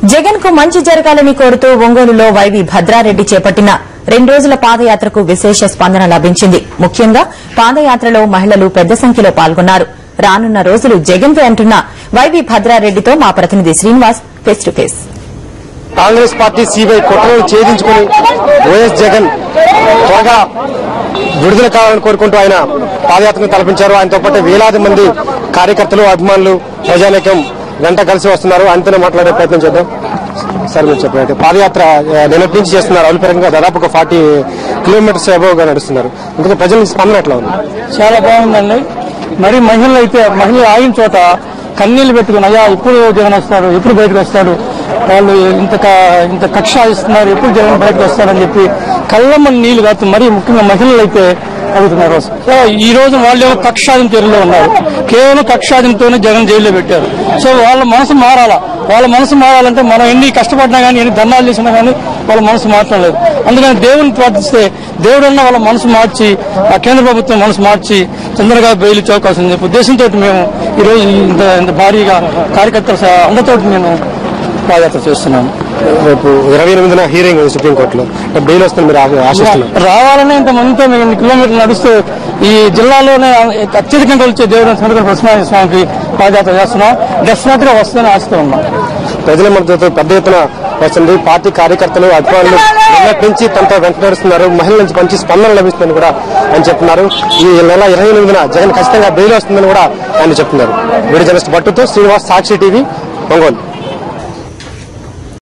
జగన్ కు మంచి జరగాలని కోరుతూ ఒంగోలులో వైవి భద్రారెడ్డి చేపట్టిన రెండు రోజుల పాదయాత్రకు విశేష స్పందన లభించింది ముఖ్యంగా పాదయాత్రలో మహిళలు పెద్ద సంఖ్యలో పాల్గొన్నారు రానున్న రోజులు జగన్ అంటున్న వైవి భద్రారెడ్డితో మా ప్రతినిధి Srinivas face to face Congress party CBI కుట్రలను ఛేదించుకుని వైఎస్ జగన్ త్వరగా విడుదల కావాలని కోరుకుంటూ ఆయన పాదయాత్రను తలపించారు ఆయనతో పాటు వేలాది మంది కార్యకర్తలు అభిమానులు ప్రజానీకం గంట కలిసి వస్తున్నారు ఆయనతోనే మాట్లాడే ప్రయత్నం చేద్దాం సార్ మీరు చెప్పండి పాదయాత్ర ఆ, నిన్నటి నుంచి చేస్తున్నారు అభిప్రాయంగా దాదాపు ఒక ఫార్టీ కిలోమీటర్స్ అబోవ్ గా నడుస్తున్నారు ఇంకా ప్రజల స్పందన ఎట్లా ఉంది చాలా బాగుందండి మరి మహిళలు అయితే మహిళలు ఆగిన చోట కన్నీళ్లు పెట్టుకుని అయ్యా ఎప్పుడు జగన్ వస్తాడు ఎప్పుడు బయటకు వస్తాడు వాళ్ళు ఇంత క- ఇంత కక్ష ఇస్తున్నారు ఎప్పుడు జగన్ బయటకు వస్తాడని చెప్పి కళ్ళమ్మని నీళ్లు కాదు మరీ ముఖ్యంగా మహిళలు అయితే అడుగుతున్నారు సో ఈ రోజు వాళ్ళు కక్షాదిన చర్యలో ఉన్నారు కేవలం కక్షాదినతోనే జగన్ జైల్లో పెట్టారు సో వాళ్ళ మనసు మారాలా వాళ్ళ మనసు మారాలంటే మనం ఎన్ని కష్టపడినా కానీ ఎన్ని ధర్నాలు చేసినా కానీ వాళ్ళ మనసు మారటం లేదు అందుకని దేవుని ప్రార్థిస్తే దేవుడన్న వాళ్ళ మనసు మార్చి ఆ కేంద్ర ప్రభుత్వం మనసు మార్చి తొందరగా బెయిల్ ఇచ్చే అవకాశం ఉంది ఉద్దేశంతో మేము ఈ రోజు ఇంత ఇంత భారీగా కార్యకర్తల సహా అందరితో నేను పాదయాత్ర చేస్తున్నాను రేపు ఇరవై ఎనిమిదిన హీరింగ్ ఉంది సుప్రీంకోర్టులో బెయిల్ వస్తుంది మీరు ఆ- ఆశిస్తున్నారు రావాలని ఇంత మందితో మేము ఎన్ని కిలోమీటర్లు నడుస్తూ ఈ జిల్లాలోనే అత్యధికంగా వచ్చే దేవుడు సముద్ర సత్యనారాయణ స్వామికి పాదయాత్ర చేస్తున్నాం డెఫినెట్ గా వస్తుందని ఆశతో ఉన్నాం ప్రజల మద్దతు పెద్ద ఎత్తున వస్తుంది పార్టీ కార్యకర్తలు అభిమానులు నిన్నటి నుంచి తనతో వెంట నడుస్తున్నారు మహిళల నుంచి మంచి స్పందన లభిస్తుందని కూడా ఆయన చెప్తున్నారు ఈ నెల ఇరవై ఎనిమిదిన జగన్ ఖచ్చితంగా బెయిల్ వస్తుందని కూడా ఆయన చెప్తున్నారు వీడియో జర్నలిస్ట్ భట్టుతో శ్రీనివాస్ సాక్షి టీవీ ఒంగోలు